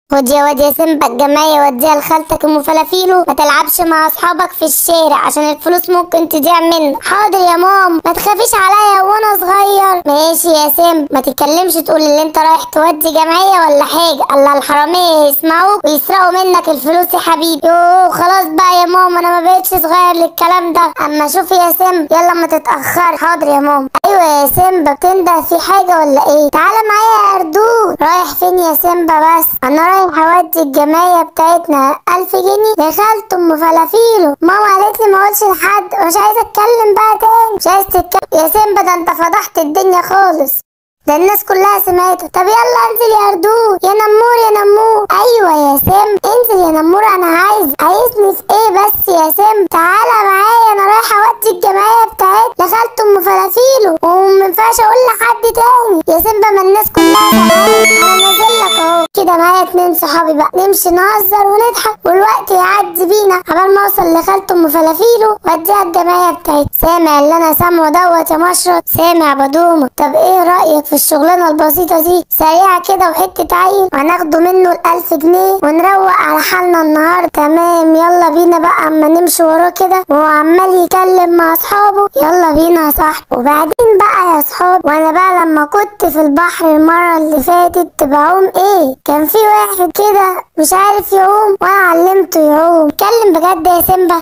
خد يا واد يا سيمبا الجمعية وديها لخالتك ام فلافيلو ما تلعبش مع اصحابك في الشارع عشان الفلوس ممكن تضيع منك حاضر يا مام ما تخافيش عليا وانا صغير ماشي يا سيمبا ما تتكلمش تقول اللي انت رايح تودي جمعية ولا حاجة الله الحرامية يسمعوك ويسرقوا منك الفلوس يا حبيبي يوه خلاص بقى يا ماما انا ما بقتش صغير للكلام ده اما شوفي يا سيمبا يلا ما تتأخر حاضر يا ماما ايوه يا سيمبا بتنده في حاجة ولا ايه تعالى معايا يا اردود رايح فين يا سيمبا بس انا رايح اودي الجمعية بتاعتنا ألف جنيه لخالته ام فلافيلو ماما قالت لي ما اقولش لحد مش عايزة اتكلم بقى تاني مش عايز تتكلم يا سيمبا ده انت فضحت الدنيا خالص ده الناس كلها سمعته طب يلا انزل يا اردود يا نمور يا نمور ايوه يا سيم انزل يا نمور انا عايز عايزني في ايه بس يا سيم تعالى معايا انا رايحه اودي الجمعيه بتاعتنا لخالته ام فلافيلو ومينفعش اقول لحد تاني يا سيمبا ما الناس كلها سمعت انا نازل لك اهو كده معايا اتنين صحابي بقى نمشي نهزر ونضحك والوقت يعدي بينا قبل ما اوصل لخالته ام فلافيلو واديها الجمعيه بتاعتي سامع اللي انا سامعه دوت يا مشرط سامع بدومك طب ايه رايك في الشغلانه البسيطه دي سريعه كده وحته عين وهناخده منه الألف جنيه ونروق على حالنا النهارده تمام يلا بينا بقى اما نمشي وراه كده وهو عمال يتكلم مع اصحابه يلا بينا يا صاحبي وبعدين بقى يا صحاب وانا بقى لما كنت في البحر المره اللي فاتت بعوم ايه كان في واحد كده مش عارف يعوم وانا علمته يعوم اتكلم بجد يا سيمبا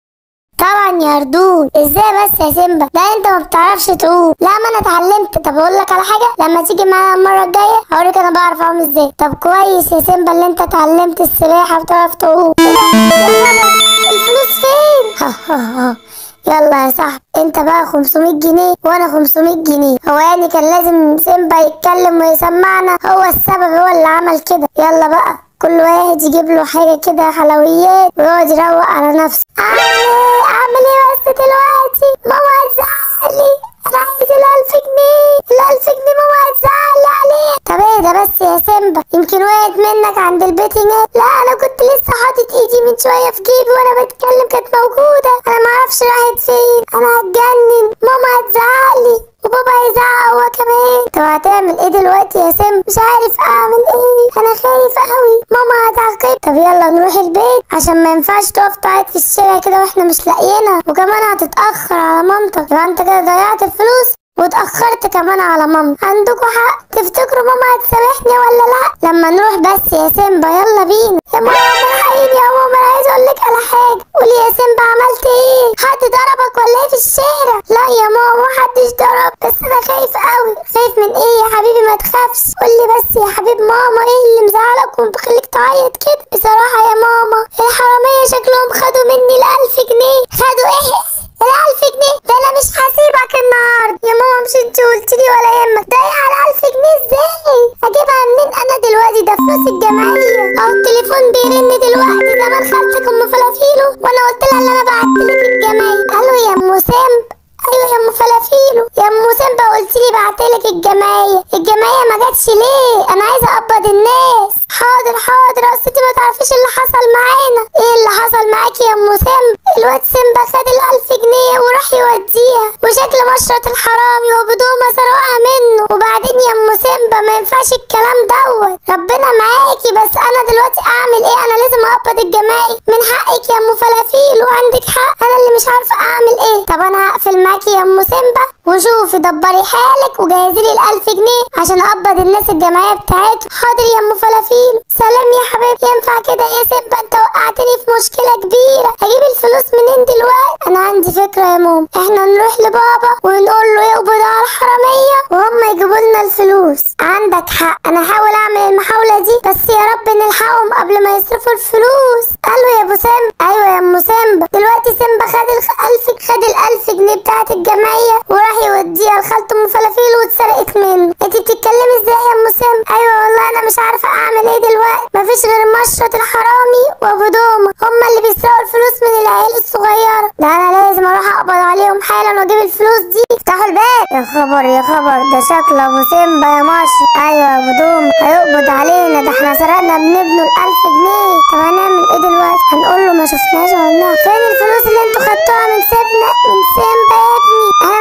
طبعا يا ردود ازاي بس يا سيمبا ده انت ما بتعرفش تعوم لا ما انا اتعلمت طب اقول لك على حاجه لما تيجي معايا المره الجايه هوريك انا بعرف اعوم ازاي طب كويس يا سيمبا اللي انت اتعلمت السباحه وبتعرف تعوم ايه ده؟ يا خبر، الفلوس فين ها ها ها يلا يا صاحبي انت بقى 500 جنيه وانا 500 جنيه هو يعني كان لازم سيمبا يتكلم ويسمعنا هو السبب هو اللي عمل كده يلا بقى كل واحد يجيب له حاجة كده حلويات ويقعد يروق على نفسه أعمل ايه أعمل ايه بس دلوقتي ماما هتزعلي أنا عايز الألف جنيه الألف جنيه ماما هتزعلي عليها طب ايه ده بس يا سيمبا يمكن وقعت منك عند البيت هناك لا أنا كنت لسه حاطط ايدي من شوية في جيبي وأنا بتكلم كانت موجودة أنا معرفش راحت فين أنا هتجنن ماما هتزعلي وبابا هيزعق هو كمان طب هتعمل ايه دلوقتي يا سم مش عارف اعمل ايه انا خايفه قوي ماما هتعاقب طب يلا نروح البيت عشان ما ينفعش تقف تعيط في الشارع كده واحنا مش لاقيينها وكمان هتتاخر على مامتك يبقى انت كده ضيعت الفلوس واتأخرت كمان على ماما عندكوا حق تفتكروا ماما هتسامحني ولا لا لما نروح بس يا سيمبا يلا بينا يا ماما الحقيني يا ماما انا عايز اقول لك على حاجه قولي يا سيمبا عملت ايه حد ضربك ولا ايه في الشارع لا يا ماما محدش ضرب بس انا خايف قوي خايف من ايه يا حبيبي ما تخافش قولي بس يا حبيب ماما ايه اللي مزعلك ومخليك تعيط كده بصراحه يا ماما الحراميه شكلهم خدوا مني الألف جنيه خدوا ايه الألف جنيه ده أنا مش هسيبك النهاردة يا ماما مش انت قلتلي ولا يهمك ضايع الألف جنيه ازاي؟ أجيبها منين أنا دلوقتي ده فلوس الجمعية أهو التليفون بيرن دلوقتي زمان خالتك أم فلافيلو وأنا قلت لها اللي أنا بعتلك الجمعية ألو يا أم سامب ايوه يا ام فلافيلو يا ام سيمبا قلت لي بعتلك الجمعيه الجمعيه ما جاتش ليه انا عايزه اقبض الناس حاضر حاضر اصل انت ما تعرفيش اللي حصل معانا ايه اللي حصل معاكي يا ام سيمبا الواد سيمبا خد الالف جنيه وراح يوديها وشكل مشرط الحرامي وبدومه سرقها منه وبعدين يا ام سيمبا ما ينفعش الكلام دوت ربنا معاكي بس انا دلوقتي اعمل ايه انا لازم اقبض الجمعيه من حقك يا ام فلافيلو عندك حق انا اللي مش عارفه اعمل ايه طب انا هقفل معاكي يا ام سيمبا وشوفي دبري حالك وجهزي لي الألف جنيه عشان اقبض الناس الجمعيه بتاعتهم حاضر يا ام فلافيل سلام يا حبيبي ينفع كده يا سيمبا انت وقعتني في مشكله كبيره اجيب الفلوس منين دلوقتي انا عندي فكره يا ماما احنا نروح لبابا ونقول له يقبض على الحراميه وهم يجيبوا لنا الفلوس عندك حق انا هحاول اعمل المحاوله دي بس يا رب نلحقهم قبل ما يصرفوا الفلوس قالوا يا ابو سيمبا ايوه يا ام سيمبا دلوقتي سيمبا خد الألف خد الألف جنيه بتاعت الجمعيه وراح يوديها لخالته ام فلافيل واتسرقت منه انت بتتكلمي ازاي يا ام سيمبا ايوه والله انا مش عارفه اعمل ايه دلوقتي مفيش غير مشرط الحرامي وابو دومه هما اللي بيسرقوا الفلوس من العيال الصغيره ده انا لازم اروح اقبض عليهم حالا واجيب الفلوس دي افتحوا الباب يا خبر يا خبر ده شكل ابو سيمبا يا مشرط ايوه يا ابو دومه هيقبض علينا ده احنا سرقنا ابن ابنه الألف جنيه طب هنعمل ايه دلوقتي هنقول له ما شفناش والله فين الفلوس اللي انتوا خدتوها من سيبنا من سيمبا يا ابني احنا ما خدناش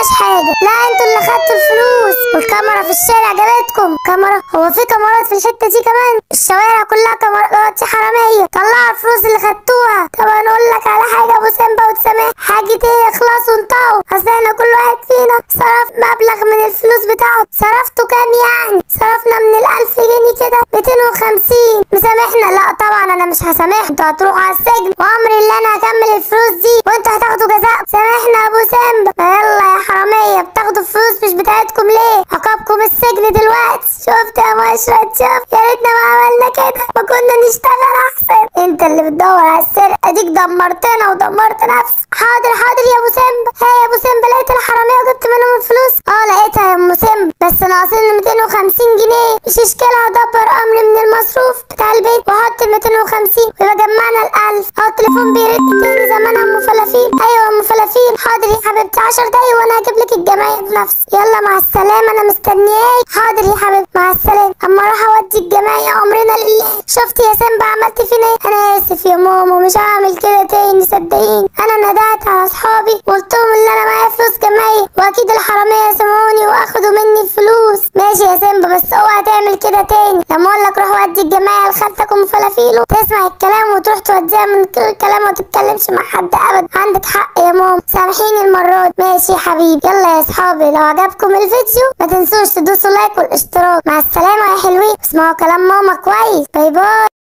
خدناش حاجه لا انتوا اللي خدتوا الفلوس والكاميرا في الشارع جابتكم كاميرا هو في كاميرات في الحته دي كمان الشوارع كلها كاميرات دي حراميه طلعوا الفلوس اللي خدتوها طب انا اقول لك على حاجه ابو سيمبا وتسامح حاجه ايه اخلصوا انطقوا اصل احنا كل واحد فينا صرف مبلغ من الفلوس بتاعه صرفتوا كام يعني صرفنا من الألف جنيه كده 250 مسامحنا لا طبعا انا مش هسامحكم انتوا هتروحوا على السجن وامري اللي انا هكمل الفلوس دي وانتوا هتاخدوا جزاء سامحنا يا ابو سيمبا يلا يا حراميه بتاخدوا الفلوس مش بتاعتكم ليه عقابكم السجن دلوقتي شفت يا مشرد شوف يا ريتنا ما عملنا كده ما كنا نشتغل احسن انت اللي بتدور على السرقه اديك دمرتنا ودمرت نفسك حاضر حاضر يا ابو سيمبا هي يا ابو سيمبا لقيت الحراميه وجبت منهم الفلوس اه لقيتها يا ام سيمبا بس ناقصين 250 جنيه مش اشكال هدبر امر من المصروف بتاع البيت واحط ال 250 ويبقى جمعنا ال 1000 اه التليفون بيرد تاني زمان ام فلافيل ايوه يا ام فلافيل حاضر يا حبيبتي 10 دقايق وانا هجيب لك الجمايل بنفسي يلا مع السلامه انا مستنياك حاضر يا حبيبتي مع السلامه اما اروح اودي الجمايل امرنا لله شفت يا سيمبا عملت فينا ايه انا اسف يا ماما مش هعمل كده تاني صدقيني انا ندهت على اصحابي وقلت لهم ان انا معايا فلوس جمايل واكيد الحراميه سمعوني واخدوا مني الفلوس ماشي يا سيمبا بس اوعى تعمل كده تاني لما اقول لك روح ودي الجمايل لخالتك ام فلافيلو تسمع الكلام وتروح توديها من كل الكلام وما تتكلمش مع حد ابدا عندك حق يا ماما سامحيني المره دي ماشي يا حبيبي يلا يا اصحابي لو عجبكم الفيديو ما تنسوش تدوسوا لايك والاشتراك مع السلامه يا حلوين اسمعوا كلام ماما كويس باي باي